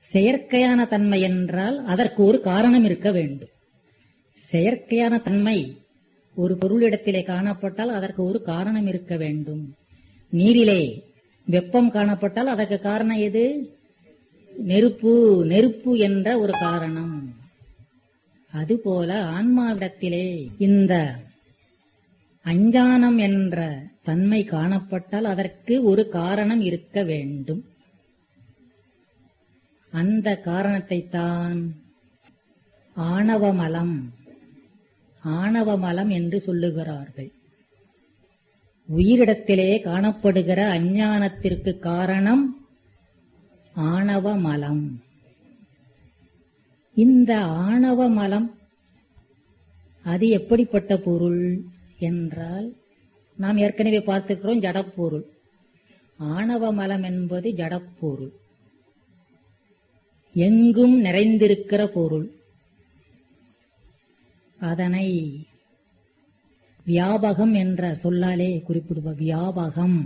செயற்கையான தன்மை என்றால் அதற்கு ஒரு காரணம் இருக்க வேண்டும் செயற்கையான தன்மை ஒரு பொருளிடத்திலே காணப்பட்டால் அதற்கு ஒரு காரணம் இருக்க வேண்டும் நீரிலே வெப்பம் காணப்பட்டால் அதற்கு காரணம் எது நெருப்பு நெருப்பு என்ற ஒரு காரணம் அதுபோல ஆன்மாவிடத்திலே இந்த அஞ்ஞானம் என்ற தன்மை காணப்பட்டால் அதற்கு ஒரு காரணம் இருக்க வேண்டும் அந்த காரணத்தை தான் ஆணவமலம் ஆணவமலம் என்று சொல்லுகிறார்கள் உயிரிடத்திலே காணப்படுகிற அஞ்ஞானத்திற்கு காரணம் ஆணவமலம் இந்த ஆணவமலம் அது எப்படிப்பட்ட பொருள் என்றால் நாம் ஏற்கனவே பார்த்திருக்கிறோம் ஜடப்பொருள் ஆணவமலம் என்பது ஜடப்பொருள் எங்கும் நிறைந்திருக்கிற பொருள் அதனை வியாபகம் என்ற சொல்லாலே குறிப்பிடுவோம் வியாபகம்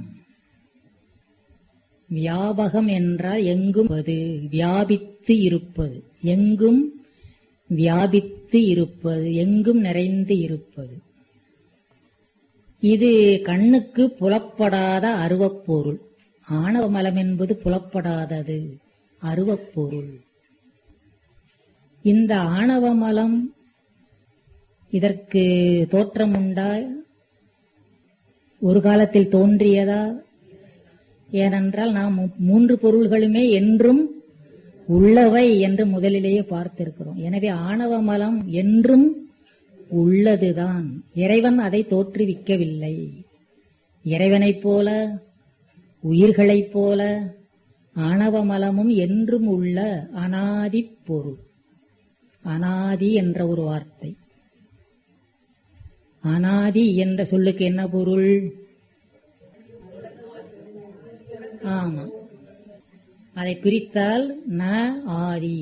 வியாபகம் என்றால் எங்கும் அது வியாபித்து இருப்பது எங்கும் வியாபித்து இருப்பது எங்கும் நிறைந்து இருப்பது இது கண்ணுக்கு புலப்படாத அருவப்பொருள் ஆணவமலம் என்பது புலப்படாதது அருவப்பொருள் இந்த ஆணவமலம் இதற்கு தோற்றம் உண்டா ஒரு காலத்தில் தோன்றியதா ஏனென்றால் நாம் மூன்று பொருள்களுமே என்றும் உள்ளவை என்று முதலிலேயே பார்த்திருக்கிறோம் எனவே ஆணவ மலம் என்றும் உள்ளதுதான் இறைவன் அதை தோற்றுவிக்கவில்லை இறைவனைப் போல உயிர்களைப் போல ஆணவ மலமும் என்றும் உள்ள அனாதி பொருள் அனாதி என்ற ஒரு வார்த்தை அனாதி என்ற சொல்லுக்கு என்ன பொருள் ஆமா அதை பிரித்தால் ந ஆதி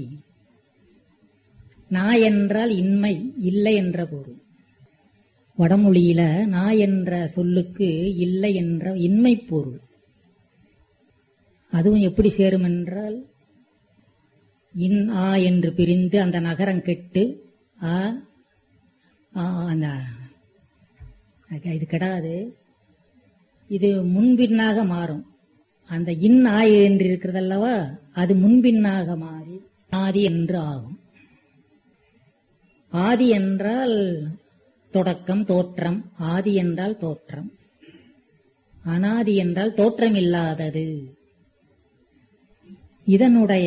நா என்றால் இன்மை இல்லை என்ற பொருள் வடமொழியில நா என்ற சொல்லுக்கு இல்லை என்ற இன்மை பொருள் அதுவும் எப்படி சேரும் என்றால் இன் ஆ என்று பிரிந்து அந்த நகரம் கெட்டு ஆ ஆ, அந்த அது- இது கெடாது இது முன்பின்னாக மாறும் அந்த இன் ஆய் என்று இருக்கிறதல்லவா அது முன்பின்னாக மாறி ஆதி என்று ஆகும் ஆதி என்றால் தொடக்கம் தோற்றம் ஆதி என்றால் தோற்றம் அனாதி என்றால் தோற்றம் இல்லாதது இதனுடைய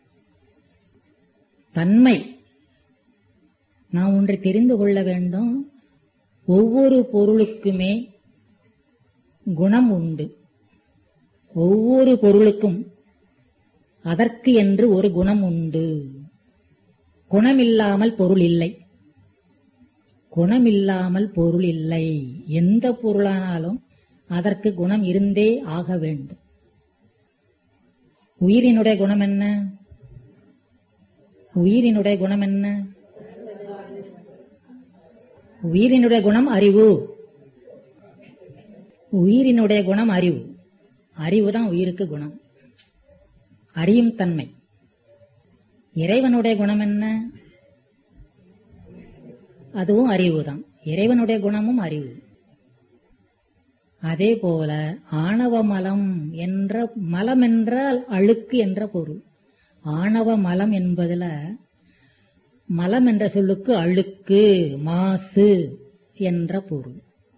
தன்மை நாம் ஒன்றை தெரிந்து கொள்ள வேண்டும் ஒவ்வொரு பொருளுக்குமே குணம் உண்டு ஒவ்வொரு பொருளுக்கும் அதற்கு என்று ஒரு குணம் உண்டு குணமில்லாமல் பொருள் இல்லை குணமில்லாமல் பொருள் இல்லை எந்த பொருளானாலும் அதற்கு குணம் இருந்தே ஆக வேண்டும் உயிரினுடைய குணம் என்ன உயிரினுடைய குணம் என்ன உயிரினுடைய குணம் அறிவு உயிரினுடைய குணம் அறிவு அறிவு தான் உயிருக்கு குணம் அறியும் தன்மை இறைவனுடைய குணம் என்ன அதுவும் அறிவுதான் இறைவனுடைய குணமும் அறிவு அதே போல ஆணவ மலம் என்ற மலம் என்றால் அழுக்கு என்ற பொருள் ஆணவ மலம் என்பதுல மலம் என்ற சொல்லுக்கு அழுக்கு மாசு என்ற பொருள்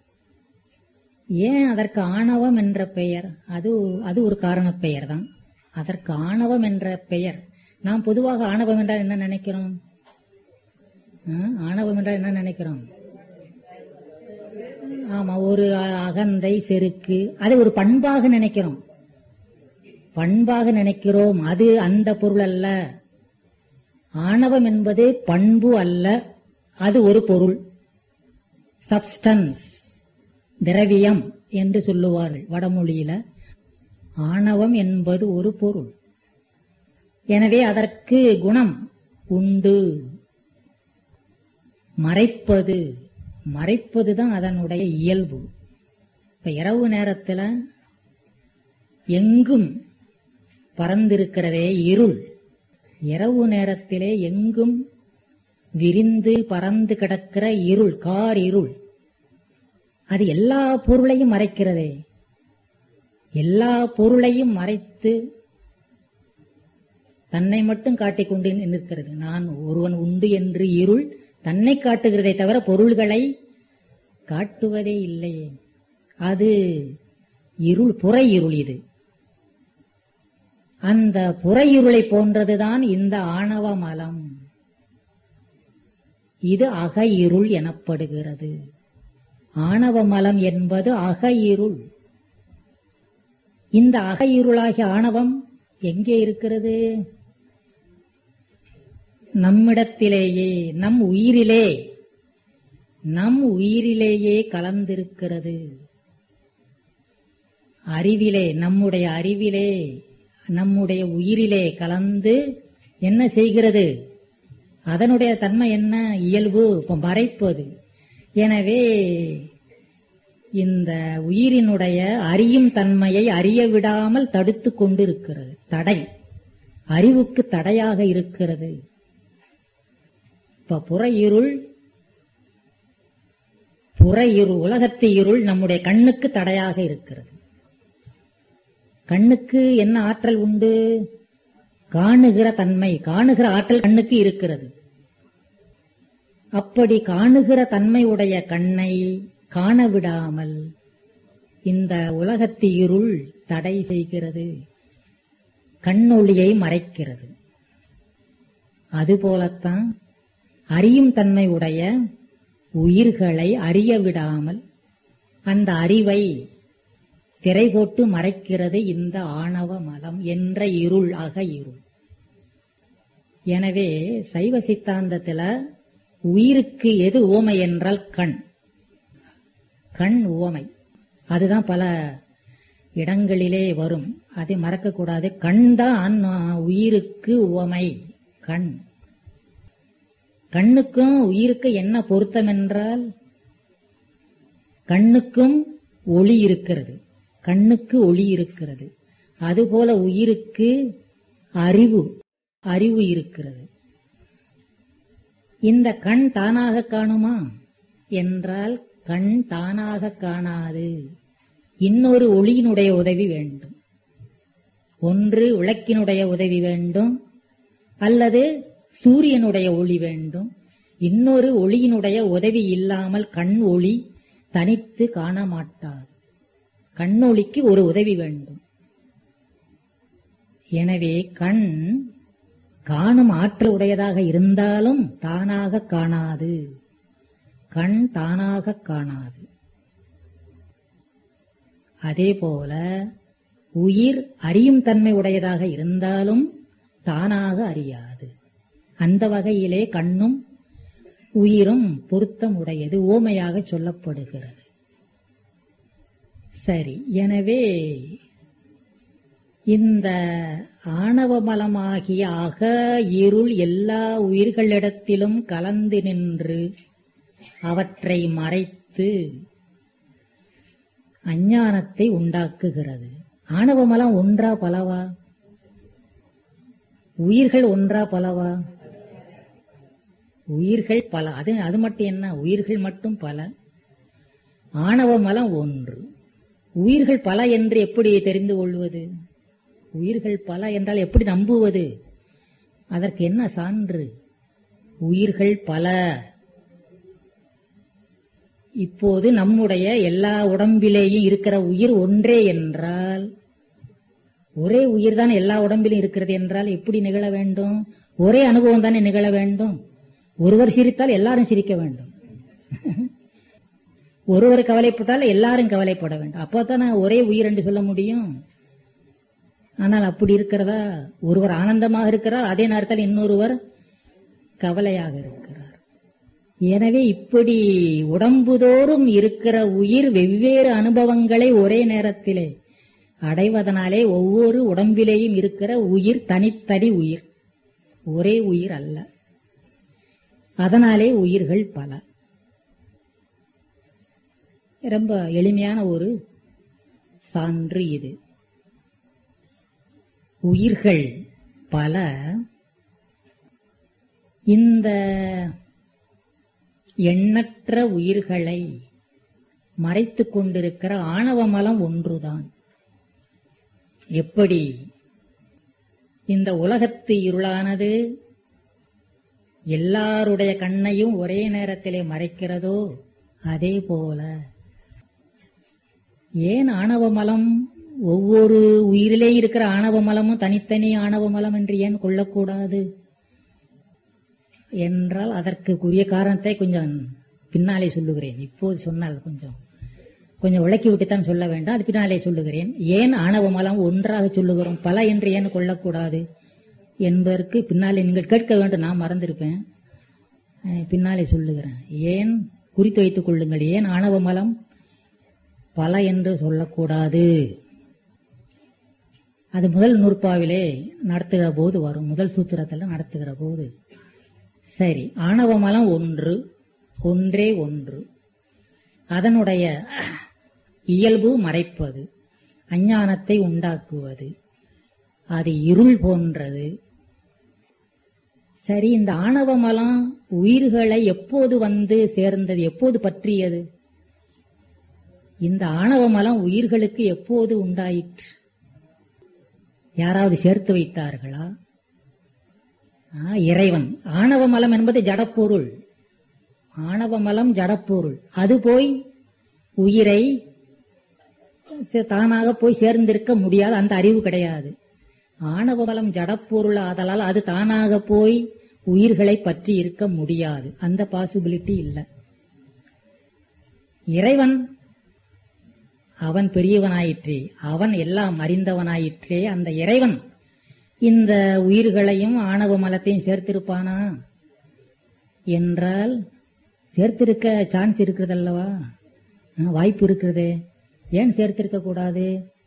ஏன் அதற்கு ஆணவம் என்ற பெயர் அது அது ஒரு காரணப் பெயர் தான் அதற்கு ஆணவம் என்ற பெயர் நாம் பொதுவாக ஆணவம் என்றால் என்ன நினைக்கிறோம் ஆ, ஆணவம் என்றால் என்ன நினைக்கிறோம் ஆமா ஒரு அ- அகந்தை செருக்கு அதை ஒரு பண்பாக நினைக்கிறோம் பண்பாக நினைக்கிறோம் அது அந்த பொருள் அல்ல ஆணவம் என்பது பண்பு அல்ல அது ஒரு பொருள் சப்ஸ்டன்ஸ் திரவியம் என்று சொல்லுவார்கள் வடமொழியில ஆணவம் என்பது ஒரு பொருள் எனவே அதற்கு குணம் உண்டு மறைப்பது மறைப்பதுதான் அதனுடைய இயல்பு இப்ப இரவு நேரத்துல எங்கும் பறந்திருக்கிறதே இருள் இரவு நேரத்திலே எங்கும் விரிந்து பறந்து கிடக்கிற இருள் கார் இருள் அது எல்லா பொருளையும் மறைக்கிறதே எல்லா பொருளையும் மறைத்து தன்னை மட்டும் காட்டிக் கொண்டு நிற்கிறது நான் ஒருவன் உண்டு என்று இருள் தன்னை காட்டுகிறதை தவிர பொருள்களை காட்டுவதே இல்லையே அது இருள் புற இருள் இது அந்த புற இருளை போன்றதுதான் இந்த ஆணவ மலம் இது அக இருள் எனப்படுகிறது ஆணவ மலம் என்பது அக இருள் இந்த அக இருளாகிய ஆணவம் எங்கே இருக்கிறது நம்மிடத்திலேயே நம் உயிரிலே நம் உயிரிலேயே கலந்திருக்கிறது அறிவிலே நம்முடைய அறிவிலே நம்முடைய உயிரிலே கலந்து என்ன செய்கிறது அதனுடைய தன்மை என்ன இயல்பு இப்ப மறைப்பது எனவே இந்த உயிரினுடைய அறியும் தன்மையை அறிய விடாமல் தடுத்து கொண்டிருக்கிறது தடை அறிவுக்கு தடையாக இருக்கிறது இப்ப புற இருள் புற இருள் உலகத்து இருள் நம்முடைய கண்ணுக்கு தடையாக இருக்கிறது கண்ணுக்கு என்ன ஆற்றல் உண்டு காணுகிற தன்மை காணுகிற ஆற்றல் கண்ணுக்கு இருக்கிறது அப்படி காணுகிற தன்மை உடைய கண்ணை காண விடாமல் இந்த உலகத்து இருள் தடை செய்கிறது கண்ணொளியை மறைக்கிறது அதுபோலத்தான் அறியும் தன்மை உடைய உயிர்களை அறிய விடாமல் அந்த அறிவை திரை போட்டு மறைக்கிறது இந்த ஆணவ மலம் என்ற இருள் அக இருள் எனவே சைவ சித்தாந்தத்துல உயிருக்கு எது ஊமை என்றால் கண் கண் உவமை அதுதான் பல இடங்களிலே வரும் அதை மறக்கக்கூடாது கண் தான் உயிருக்கு உவமை கண் கண்ணுக்கும் உயிருக்கு என்ன பொருத்தம் என்றால் கண்ணுக்கும் ஒளி இருக்கிறது கண்ணுக்கு ஒளி இருக்கிறது அதுபோல உயிருக்கு அறிவு அறிவு இருக்கிறது இந்த கண் தானாக காணுமா என்றால் கண் தானாக காணாது இன்னொரு ஒளியினுடைய உதவி வேண்டும் ஒன்று விளக்கினுடைய உதவி வேண்டும் அல்லது சூரியனுடைய ஒளி வேண்டும் இன்னொரு ஒளியினுடைய உதவி இல்லாமல் கண் ஒளி தனித்து காண மாட்டாது கண்ணொளிக்கு ஒரு உதவி வேண்டும் எனவே கண் காணும் ஆற்றல் உடையதாக இருந்தாலும் தானாக காணாது கண் தானாக காணாது அதேபோல உயிர் அறியும் தன்மை உடையதாக இருந்தாலும் தானாக அறியாது அந்த வகையிலே கண்ணும் உயிரும் பொருத்தம் உடையது ஓமையாக சொல்லப்படுகிறது சரி எனவே இந்த ஆணவ மலமாகிய அக இருள் எல்லா உயிர்களிடத்திலும் கலந்து நின்று அவற்றை மறைத்து அஞ்ஞானத்தை உண்டாக்குகிறது ஆணவ மலம் ஒன்றா பலவா உயிர்கள் ஒன்றா பலவா உயிர்கள் பல அது அது மட்டும் என்ன உயிர்கள் மட்டும் பல ஆணவ மலம் ஒன்று உயிர்கள் பல என்று எப்படி தெரிந்து கொள்வது உயிர்கள் பல என்றால் எப்படி நம்புவது அதற்கு என்ன சான்று உயிர்கள் பல இப்போது நம்முடைய எல்லா உடம்பிலேயும் இருக்கிற உயிர் ஒன்றே என்றால் ஒரே உயிர் தான் எல்லா உடம்பிலும் இருக்கிறது என்றால் எப்படி நிகழ வேண்டும் ஒரே அனுபவம் தானே நிகழ வேண்டும் ஒருவர் சிரித்தால் எல்லாரும் சிரிக்க வேண்டும் ஒருவர் கவலைப்பட்டால் எல்லாரும் கவலைப்பட வேண்டும் அப்போதான் ஒரே உயிர் என்று சொல்ல முடியும் ஆனால் அப்படி இருக்கிறதா ஒருவர் ஆனந்தமாக இருக்கிறார் அதே நேரத்தில் இன்னொருவர் கவலையாக இருக்கிறார் எனவே இப்படி உடம்புதோறும் இருக்கிற உயிர் வெவ்வேறு அனுபவங்களை ஒரே நேரத்திலே அடைவதனாலே ஒவ்வொரு உடம்பிலேயும் இருக்கிற உயிர் தனித்தனி உயிர் ஒரே உயிர் அல்ல அதனாலே உயிர்கள் பல ரொம்ப எளிமையான ஒரு சான்று இது உயிர்கள் பல இந்த எண்ணற்ற உயிர்களை மறைத்துக் கொண்டிருக்கிற ஆணவ மலம் ஒன்றுதான் எப்படி இந்த உலகத்து இருளானது எல்லாருடைய கண்ணையும் ஒரே நேரத்திலே மறைக்கிறதோ அதே போல ஏன் ஆணவ மலம் ஒவ்வொரு உயிரிலே இருக்கிற ஆணவ மலமும் தனித்தனி ஆணவ மலம் என்று ஏன் கொள்ளக்கூடாது என்றால் அதற்குரிய காரணத்தை கொஞ்சம் பின்னாலே சொல்லுகிறேன் இப்போது சொன்னால் கொஞ்சம் கொஞ்சம் விளக்கி விட்டுத்தான் சொல்ல வேண்டாம் அது பின்னாலே சொல்லுகிறேன் ஏன் ஆணவ மலம் ஒன்றாக சொல்லுகிறோம் பல என்று ஏன் கொள்ளக்கூடாது என்பதற்கு பின்னாலே நீங்கள் கேட்க வேண்டும் நான் மறந்திருப்பேன் அஹ் பின்னாலே சொல்லுகிறேன் ஏன் குறித்து வைத்துக் கொள்ளுங்கள் ஏன் ஆணவ மலம் பல என்று சொல்லக்கூடாது அது முதல் நூற்பாவிலே நடத்துகிற போது வரும் முதல் சூத்திரத்தில் நடத்துகிற போது சரி ஆணவ மலம் ஒன்று ஒன்றே ஒன்று அதனுடைய இயல்பு மறைப்பது அஞ்ஞானத்தை உண்டாக்குவது அது இருள் போன்றது சரி இந்த ஆணவ மலம் உயிர்களை எப்போது வந்து சேர்ந்தது எப்போது பற்றியது இந்த ஆணவ மலம் உயிர்களுக்கு எப்போது உண்டாயிற்று யாராவது சேர்த்து வைத்தார்களா ஆ, இறைவன் ஆணவ மலம் என்பது ஜடப்பொருள் ஆணவ மலம் ஜடப்பொருள் அது போய் உயிரை சே- தானாக போய் சேர்ந்திருக்க முடியாது அந்த அறிவு கிடையாது ஆணவ மலம் ஜடப்பொருள் ஆதலால் அது தானாக போய் உயிர்களை பற்றி இருக்க முடியாது அந்த பாசிபிலிட்டி இல்லை இறைவன் அவன் பெரியவனாயிற்றே அவன் எல்லாம் அறிந்தவனாயிற்றே அந்த இறைவன் இந்த உயிர்களையும் ஆணவ மலத்தையும் சேர்த்திருப்பானா என்றால் சேர்த்திருக்க சான்ஸ் இருக்கிறதல்லவா ஆ, வாய்ப்பு இருக்கிறதே ஏன் சேர்த்திருக்க கூடாது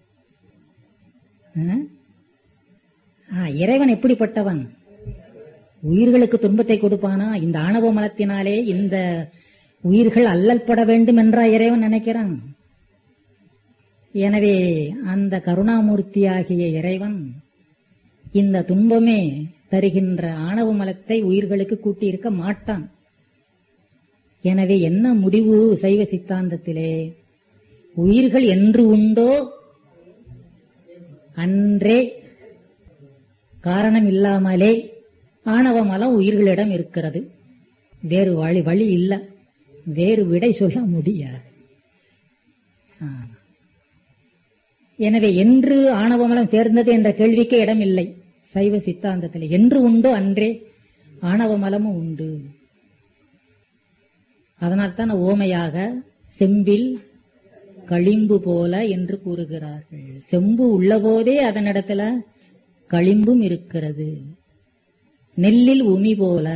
ஆ? ஆ, இறைவன் எப்படிப்பட்டவன் உயிர்களுக்கு துன்பத்தை கொடுப்பானா இந்த ஆணவ மலத்தினாலே இந்த உயிர்கள் அல்லல்பட வேண்டும் என்றா இறைவன் நினைக்கிறான் எனவே அந்த கருணாமூர்த்தியாகிய இறைவன் இந்த துன்பமே தருகின்ற ஆணவ மலத்தை உயிர்களுக்கு கூட்டியிருக்க மாட்டான் எனவே என்ன முடிவு சைவ சித்தாந்தத்திலே உயிர்கள் என்று உண்டோ அன்றே காரணம் இல்லாமலே ஆணவ மலம் உயிர்களிடம் இருக்கிறது வேறு வழி வழி இல்ல வேறு விடை சொல்ல முடியாது ஆ. எனவே என்று ஆணவமலம் சேர்ந்தது என்ற கேள்விக்கு இடம் இல்லை சைவ சித்தாந்தத்தில் என்று உண்டோ அன்றே ஆணவமலமும் உண்டு அதனால்தான் ஓமையாக செம்பில் களிம்பு போல என்று கூறுகிறார்கள் செம்பு உள்ளபோதே அதனிடத்துல களிம்பும் இருக்கிறது நெல்லில் உமி போல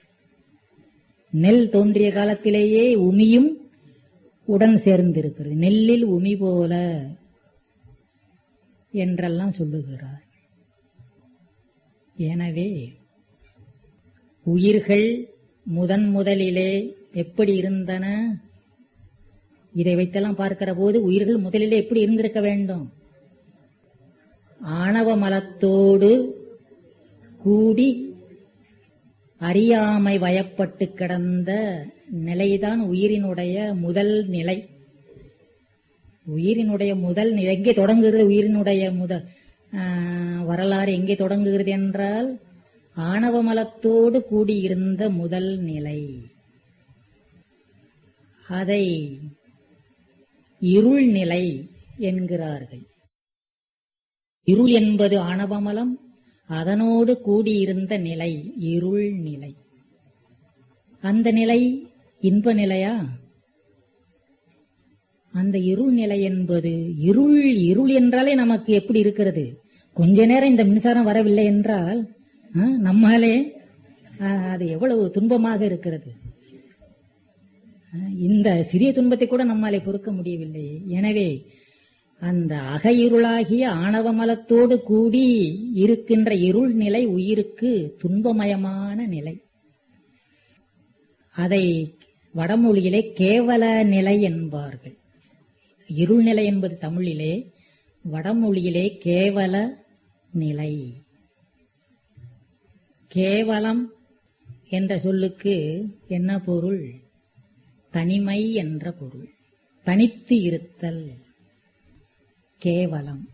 நெல் தோன்றிய காலத்திலேயே உமியும் உடன் சேர்ந்திருக்கிறது நெல்லில் உமி போல என்றெல்லாம் சொல்லுகிறார் எனவே உயிர்கள் முதன் முதலிலே எப்படி இருந்தன இதை வைத்தெல்லாம் பார்க்கிற போது உயிர்கள் முதலிலே எப்படி இருந்திருக்க வேண்டும் ஆணவ மலத்தோடு கூடி அறியாமை வயப்பட்டு கிடந்த நிலைதான் உயிரினுடைய முதல் நிலை உயிரினுடைய முதல் நிலை எங்கே தொடங்குகிறது உயிரினுடைய முதல் வரலாறு எங்கே தொடங்குகிறது என்றால் ஆணவ மலத்தோடு கூடியிருந்த முதல் நிலை அதை இருள் நிலை என்கிறார்கள் இருள் என்பது ஆணவமலம் அதனோடு கூடியிருந்த நிலை இருள் நிலை அந்த நிலை இன்ப நிலையா அந்த இருள் நிலை என்பது இருள் இருள் என்றாலே நமக்கு எப்படி இருக்கிறது கொஞ்ச நேரம் இந்த மின்சாரம் வரவில்லை என்றால் ஆ, நம்மாலே ஆ, அது எவ்வளவு துன்பமாக இருக்கிறது ஆ, இந்த சிறிய துன்பத்தை கூட நம்மாலே பொறுக்க முடியவில்லை எனவே அந்த அக இருளாகிய ஆணவ மலத்தோடு கூடி இருக்கின்ற இருள் நிலை உயிருக்கு துன்பமயமான நிலை அதை வடமொழியிலே கேவல நிலை என்பார்கள் இருள் நிலை என்பது தமிழிலே வடமொழியிலே கேவல நிலை கேவலம் என்ற சொல்லுக்கு என்ன பொருள் தனிமை என்ற பொருள் தனித்து இருத்தல் கேவலம்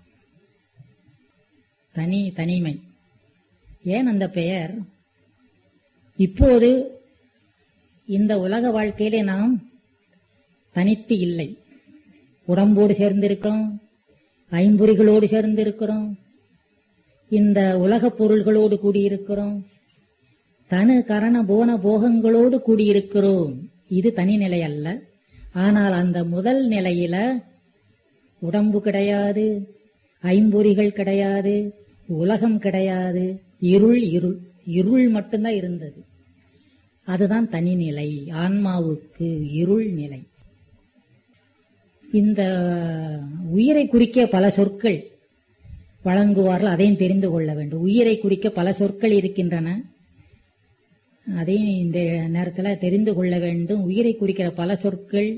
தனி தனிமை ஏன் அந்த பெயர் இப்போது இந்த உலக வாழ்க்கையிலே நாம் தனித்து இல்லை உடம்போடு சேர்ந்திருக்கிறோம் ஐம்பொறிகளோடு சேர்ந்திருக்கிறோம் இந்த உலகப் பொருள்களோடு கூடியிருக்கிறோம் தனு கரண போன போகங்களோடு கூடியிருக்கிறோம் இது தனி நிலை அல்ல ஆனால் அந்த முதல் நிலையில உடம்பு கிடையாது ஐம்பொறிகள் கிடையாது உலகம் கிடையாது இருள் இருள் இருள் மட்டும்தான் இருந்தது அதுதான் தனிநிலை ஆன்மாவுக்கு இருள் நிலை இந்த உயிரை குறிக்க பல சொற்கள் வழங்குவார்கள் அதையும் தெரிந்து கொள்ள வேண்டும் உயிரை குறிக்க பல சொற்கள் இருக்கின்றன அதையும் இந்த நேரத்தில் தெரிந்து கொள்ள வேண்டும் உயிரை குறிக்கிற பல சொற்கள்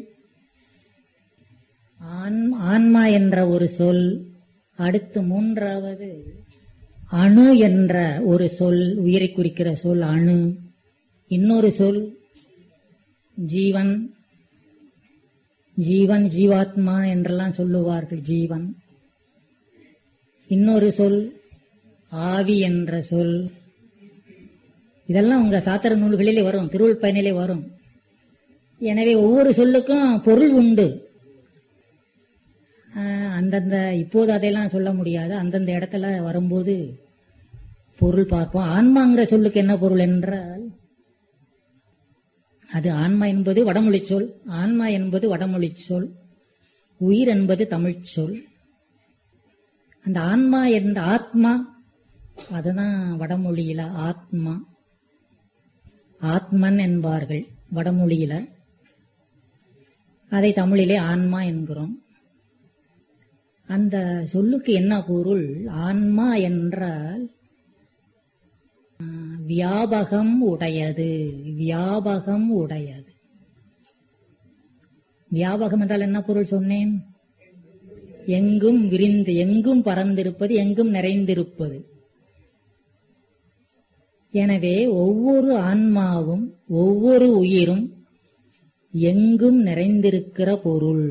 ஆன்- ஆன்மா என்ற ஒரு சொல் அடுத்து மூன்றாவது அணு என்ற ஒரு சொல் உயிரை குறிக்கிற சொல் அணு இன்னொரு சொல் ஜீவன் ஜீவன் ஜீவாத்மா என்றெல்லாம் சொல்லுவார்கள் ஜீவன் இன்னொரு சொல் ஆவி என்ற சொல் இதெல்லாம் உங்க சாத்திர நூல்களிலே வரும் திருவுள் பயனிலே வரும் எனவே ஒவ்வொரு சொல்லுக்கும் பொருள் உண்டு ஆஹ், அந்தந்த இப்போது அதையெல்லாம் சொல்ல முடியாது அந்தந்த இடத்துல வரும்போது பொருள் பார்ப்போம் ஆன்மாங்கிற சொல்லுக்கு என்ன பொருள் என்றால் அது ஆன்மா என்பது வடமொழி சொல் ஆன்மா என்பது வடமொழி சொல் உயிர் என்பது தமிழ்ச் சொல் அந்த ஆன்மா என்ற ஆத்மா அதுதான் வடமொழியில ஆத்மா ஆத்மன் என்பார்கள் வடமொழியில அதை தமிழிலே ஆன்மா என்கிறோம் அந்த சொல்லுக்கு என்ன பொருள் ஆன்மா என்றால் ஆ, வியாபகம் உடையது வியாபகம் உடையது வியாபகம் என்றால் என்ன பொருள் சொன்னேன் எங்கும் விரிந்து எங்கும் பறந்திருப்பது எங்கும் நிறைந்திருப்பது எனவே ஒவ்வொரு ஆன்மாவும் ஒவ்வொரு உயிரும் எங்கும் நிறைந்திருக்கிற பொருள்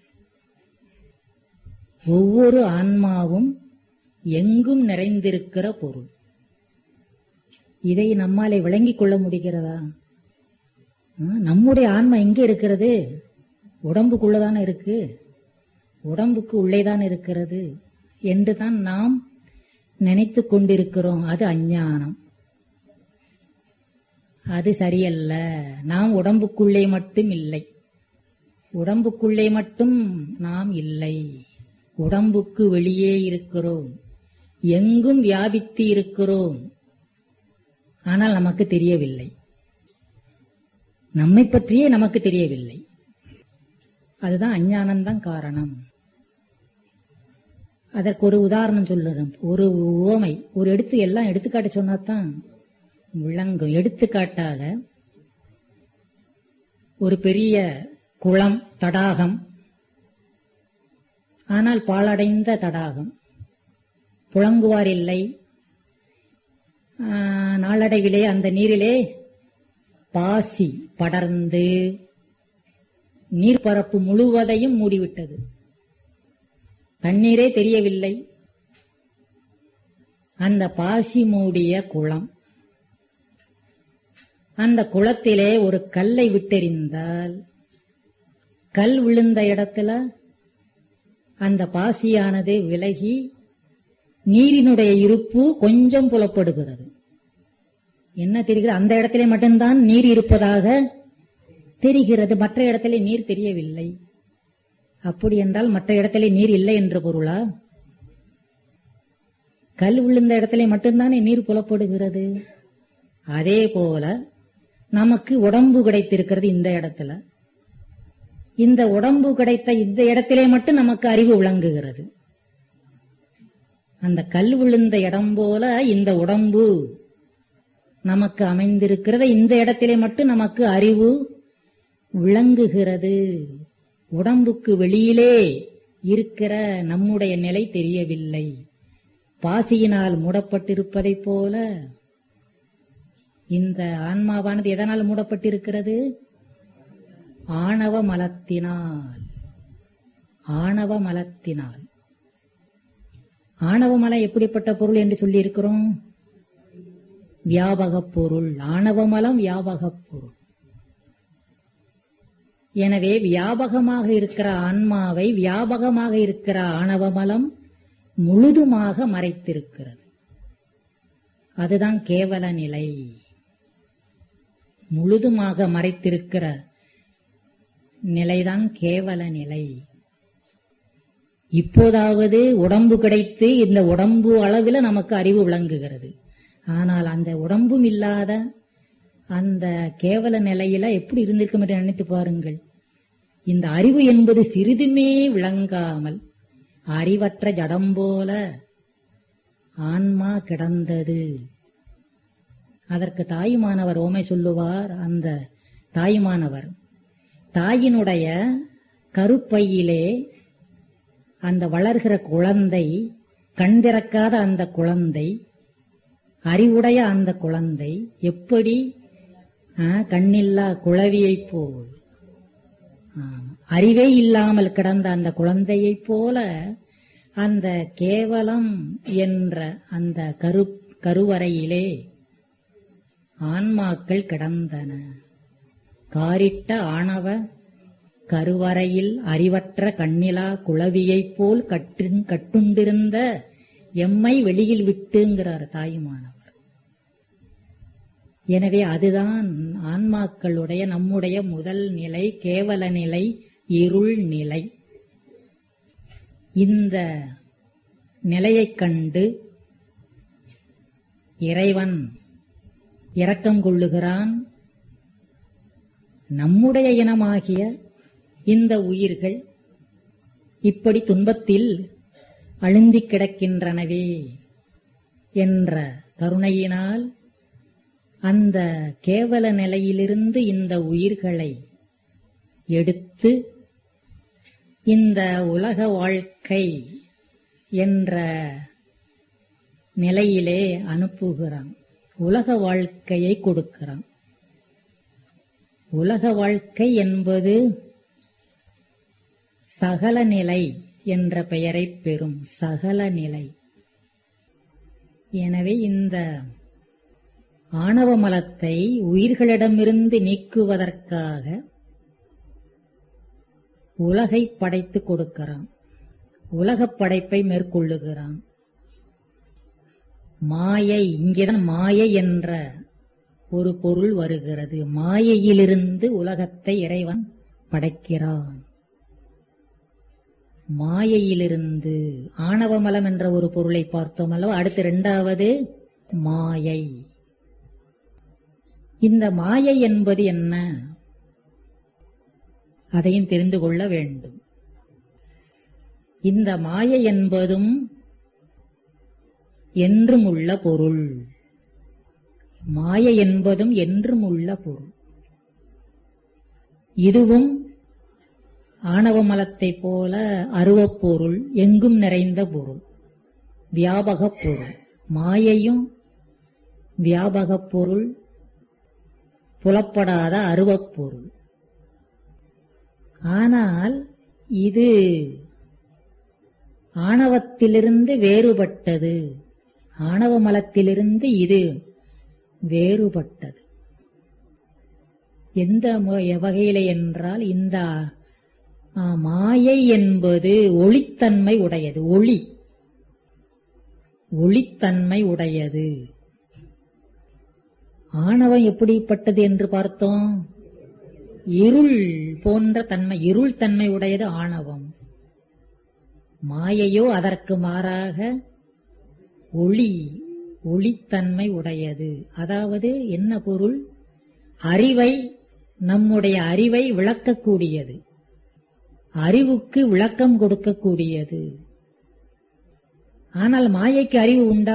ஒவ்வொரு ஆன்மாவும் எங்கும் நிறைந்திருக்கிற பொருள் இதை நம்மாலே விளங்கிக் கொள்ள முடிகிறதா ஆ, நம்முடைய ஆன்மா எங்க இருக்கிறது உடம்புக்குள்ளதானே இருக்கு உடம்புக்கு உள்ளேதான் இருக்கிறது என்றுதான் நாம் நினைத்துக் கொண்டிருக்கிறோம் அது அஞ்ஞானம் அது சரியல்ல நாம் உடம்புக்குள்ளே மட்டும் இல்லை உடம்புக்குள்ளே மட்டும் நாம் இல்லை உடம்புக்கு வெளியே இருக்கிறோம் எங்கும் வியாபித்து இருக்கிறோம் ஆனால் நமக்கு தெரியவில்லை நம்மை பற்றியே நமக்கு தெரியவில்லை அதுதான் அஞ்ஞானம்தான் காரணம் அதற்கு ஒரு உதாரணம் சொல்லுறேன் ஒரு உவமை ஒரு எடுத்து எல்லாம் எடுத்துக்காட்டு சொன்னாதான் விளங்கும் எடுத்துக்காட்டாக ஒரு பெரிய குளம் தடாகம் ஆனால் பாழடைந்த தடாகம் புழங்குவார் இல்லை ஆ, நாளடைவிலே அந்த நீரிலே பாசி படர்ந்து நீர்ப்பரப்பு முழுவதையும் மூடிவிட்டது தண்ணீரே தெரியவில்லை அந்த பாசி மூடிய குளம் அந்த குளத்திலே ஒரு கல்லை விட்டெறிந்தால் கல் விழுந்த இடத்துல அந்த பாசியானது விலகி நீரினுடைய இருப்பு கொஞ்சம் புலப்படுகிறது என்ன தெரிகிறது அந்த இடத்திலே மட்டும்தான் நீர் இருப்பதாக தெரிகிறது மற்ற இடத்திலே நீர் தெரியவில்லை அப்படி என்றால் மற்ற இடத்திலே நீர் இல்லை என்ற பொருளா கல் விழுந்த இடத்திலே மட்டும்தானே நீர் புலப்படுகிறது அதே போல நமக்கு உடம்பு கிடைத்திருக்கிறது இந்த இடத்துல இந்த உடம்பு கிடைத்த இந்த இடத்திலே மட்டும் நமக்கு அறிவு விளங்குகிறது அந்த கல் விழுந்த இடம் போல இந்த உடம்பு நமக்கு அமைந்திருக்கிறத இந்த இடத்திலே மட்டும் நமக்கு அறிவு விளங்குகிறது உடம்புக்கு வெளியிலே இருக்கிற நம்முடைய நிலை தெரியவில்லை பாசியினால் மூடப்பட்டிருப்பதைப் போல இந்த ஆன்மாவானது எதனால் மூடப்பட்டிருக்கிறது ஆணவ மலத்தினால் ஆணவ மலத்தினால் ஆணவ மலம் எப்படிப்பட்ட பொருள் என்று சொல்லி இருக்கிறோம் வியாபகப் பொருள் ஆணவ மலம் வியாபகப் பொருள் எனவே வியாபகமாக இருக்கிற ஆன்மாவை வியாபகமாக இருக்கிற ஆணவ மலம் முழுதுமாக மறைத்திருக்கிறது அதுதான் கேவல நிலை முழுதுமாக மறைத்திருக்கிற நிலைதான் கேவல நிலை இப்போதாவது உடம்பு கிடைத்து இந்த உடம்பு அளவில் நமக்கு அறிவு விளங்குகிறது ஆனால் அந்த உடம்பும் இல்லாத அந்த கேவல நிலையில எப்படி இருந்திருக்கும் என்று நினைத்து பாருங்கள் இந்த அறிவு என்பது சிறிதுமே விளங்காமல் அறிவற்ற ஜடம் போல ஆன்மா கிடந்தது அதற்கு தாயுமானவர் ஓமை சொல்லுவார் அந்த தாயுமானவர் தாயினுடைய கருப்பையிலே அந்த வளர்கிற குழந்தை கண் திறக்காத அந்த குழந்தை அறிவுடைய அந்த குழந்தை எப்படி ஆ, கண்ணில்லா குழவியைப் போல் ஆம், அறிவே இல்லாமல் கிடந்த அந்த குழந்தையைப் போல அந்த கேவலம் என்ற அந்த கரு கருவறையிலே ஆன்மாக்கள் கிடந்தன காரிட்ட ஆணவ கருவறையில் அறிவற்ற கண்ணிலா குளவியைப் போல் கட்டு கட்டுண்டிருந்த எம்மை வெளியில் விட்டுங்கிறார் தாயுமானவர் எனவே அதுதான் ஆன்மாக்களுடைய நம்முடைய முதல் நிலை கேவல நிலை இருள் நிலை இந்த நிலையைக் கண்டு இறைவன் இரக்கம் கொள்ளுகிறான் நம்முடைய இனமாகிய இந்த உயிர்கள் இப்படி துன்பத்தில் அழுந்திக் கிடக்கின்றனவே என்ற கருணையினால் அந்த கேவல நிலையிலிருந்து இந்த உயிர்களை எடுத்து இந்த உலக வாழ்க்கை என்ற நிலையிலே அனுப்புகிறான் உலக வாழ்க்கையை கொடுக்கிறான் உலக வாழ்க்கை என்பது சகல நிலை என்ற பெயரைப் பெறும் சகல நிலை எனவே இந்த ஆணவ மலத்தை உயிர்களிடமிருந்து நீக்குவதற்காக உலகை படைத்து கொடுக்கிறான் உலகப் படைப்பை மேற்கொள்ளுகிறான் மாயை இங்கேதான் மாயை என்ற ஒரு பொருள் வருகிறது மாயையிலிருந்து உலகத்தை இறைவன் படைக்கிறான் மாயையிலிருந்து ஆணவமலம் என்ற ஒரு பொருளை பார்த்தோம் அல்லவா அடுத்து இரண்டாவது மாயை இந்த மாயை என்பது என்ன அதையும் தெரிந்து கொள்ள வேண்டும் இந்த மாயை என்பதும் என்றும் உள்ள பொருள் மாயை என்பதும் என்றும் உள்ள பொருள் இதுவும் ஆணவ மலத்தைப் போல அருவப்பொருள் எங்கும் நிறைந்த பொருள் வியாபகப் பொருள் மாயையும் வியாபகப் பொருள் புலப்படாத அருவப்பொருள் ஆனால் இது ஆணவத்திலிருந்து வேறுபட்டது ஆணவ மலத்திலிருந்து இது வேறுபட்டது எந்த மு- வகையிலே என்றால் இந்த ஆ, மாயை என்பது ஒளித்தன்மை உடையது ஒளி ஒளித்தன்மை உடையது ஆணவம் எப்படிப்பட்டது என்று பார்த்தோம் இருள் போன்ற தன்மை இருள் தன்மை உடையது ஆணவம் மாயையோ அதற்கு மாறாக ஒளி ஒளித்தன்மை உடையது அதாவது என்ன பொருள் அறிவை நம்முடைய அறிவை விளக்கக்கூடியது அறிவுக்கு விளக்கம் கொடுக்கக்கூடியது ஆனால் மாயைக்கு அறிவு உண்டா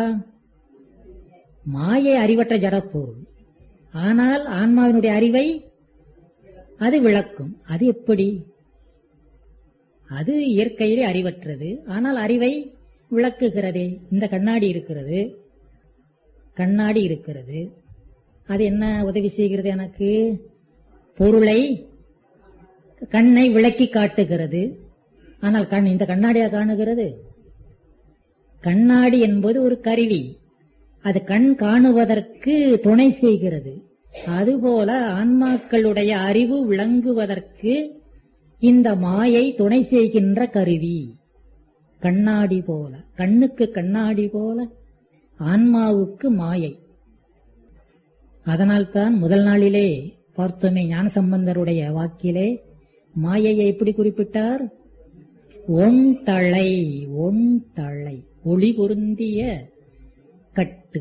மாயை அறிவற்ற ஜடப்பொருள் ஆனால் ஆன்மாவினுடைய அறிவை அது விளக்கும் அது எப்படி அது இயற்கையிலே அறிவற்றது ஆனால் அறிவை விளக்குகிறதே இந்த கண்ணாடி இருக்கிறது கண்ணாடி இருக்கிறது அது என்ன உதவி செய்கிறது எனக்கு பொருளை கண்ணை விளக்கி காட்டுகிறது ஆனால் கண் இந்த கண்ணாடியா காணுகிறது கண்ணாடி என்பது ஒரு கருவி அது கண் காணுவதற்கு துணை செய்கிறது அதுபோல ஆன்மாக்களுடைய அறிவு விளங்குவதற்கு இந்த மாயை துணை செய்கின்ற கருவி கண்ணாடி போல கண்ணுக்கு கண்ணாடி போல ஆன்மாவுக்கு மாயை அதனால்தான் முதல் நாளிலே பார்த்தோமே ஞானசம்பந்தருடைய வாக்கிலே மாயையை எப்படி குறிப்பிட்டார் ஒன் தழை ஒன் தழை ஒளி பொருந்திய கட்டு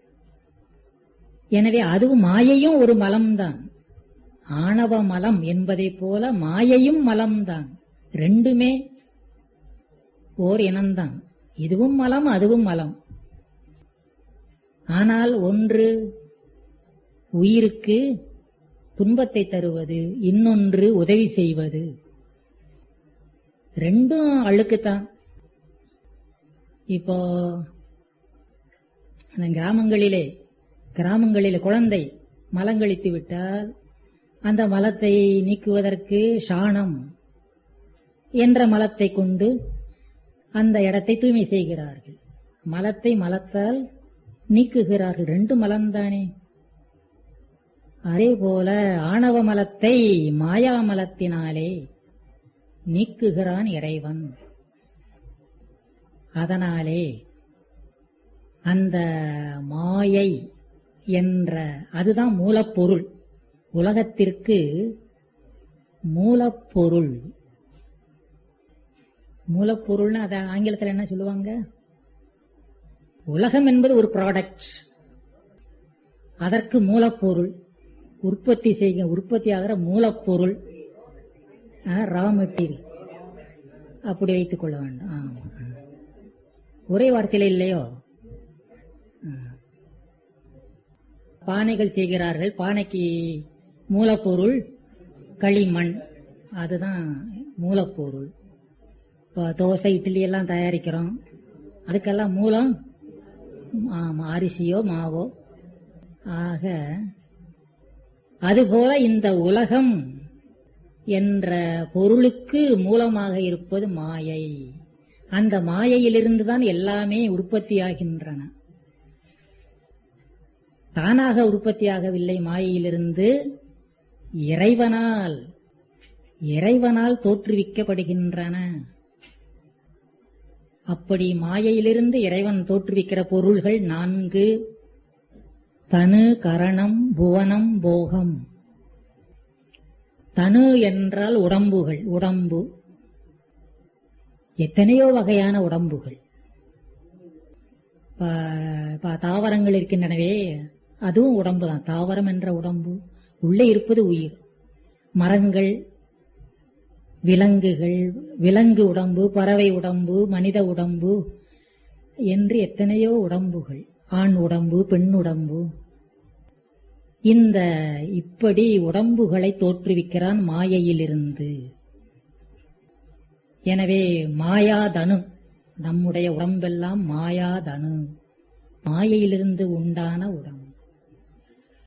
எனவே அதுவும் மாயையும் ஒரு மலம்தான் ஆணவ மலம் என்பதைப் போல மாயையும் மலம்தான் ரெண்டுமே ஓர் இனம்தான் இதுவும் மலம் அதுவும் மலம் ஆனால் ஒன்று உயிருக்கு துன்பத்தை தருவது இன்னொன்று உதவி செய்வது ரெண்டும் அழுக்குத்தான் இப்போ அந்த கிராமங்களிலே கிராமங்களிலே குழந்தை மலங்கழித்து விட்டால் அந்த மலத்தை நீக்குவதற்கு சாணம் என்ற மலத்தை கொண்டு அந்த இடத்தை தூய்மை செய்கிறார்கள் மலத்தை மலத்தால் நீக்குகிறார்கள் ரெண்டு மலம்தானே அதே போல ஆணவ மலத்தை மாயா மலத்தினாலே நீக்குகிறான் இறைவன் அதனாலே அந்த மாயை என்ற அதுதான் மூலப்பொருள் உலகத்திற்கு மூலப்பொருள் மூலப்பொருள்னு அத ஆங்கிலத்தில் என்ன சொல்லுவாங்க உலகம் என்பது ஒரு ப்ராடக்ட் அதற்கு மூலப்பொருள் உற்பத்தி செய்ய உற்பத்தி ஆகிற மூலப்பொருள் ரா மெட்டீரியல் அப்படி வைத்துக் கொள்ள வேண்டும் ஆமா ஒரே வார்த்தையில இல்லையோ பானைகள் செய்கிறார்கள் பானைக்கு மூலப்பொருள் களிமண் அதுதான் மூலப்பொருள் இப்போ தோசை இட்லி எல்லாம் தயாரிக்கிறோம் அதுக்கெல்லாம் மூலம் ஆமா அரிசியோ மாவோ ஆக அதுபோல இந்த உலகம் என்ற பொருளுக்கு மூலமாக இருப்பது மாயை அந்த மாயையிலிருந்துதான் எல்லாமே உற்பத்தியாகின்றன தானாக உற்பத்தியாகவில்லை மாயையிலிருந்து இறைவனால் இறைவனால் தோற்றுவிக்கப்படுகின்றன அப்படி மாயையிலிருந்து இறைவன் தோற்றுவிக்கிற பொருள்கள் நான்கு தனு கரணம் புவனம் போகம் தனு என்றால் உடம்புகள் உடம்பு எத்தனையோ வகையான உடம்புகள் தாவரங்கள் இருக்கின்றனவே அதுவும் உடம்பு தான் தாவரம் என்ற உடம்பு உள்ளே இருப்பது உயிர் மரங்கள் விலங்குகள் விலங்கு உடம்பு பறவை உடம்பு மனித உடம்பு என்று எத்தனையோ உடம்புகள் ஆண் உடம்பு பெண் உடம்பு இந்த இப்படி உடம்புகளை தோற்றுவிக்கிறான் மாயையிலிருந்து எனவே மாயாதனு நம்முடைய உடம்பெல்லாம் மாயாதனு மாயையிலிருந்து உண்டான உடம்பு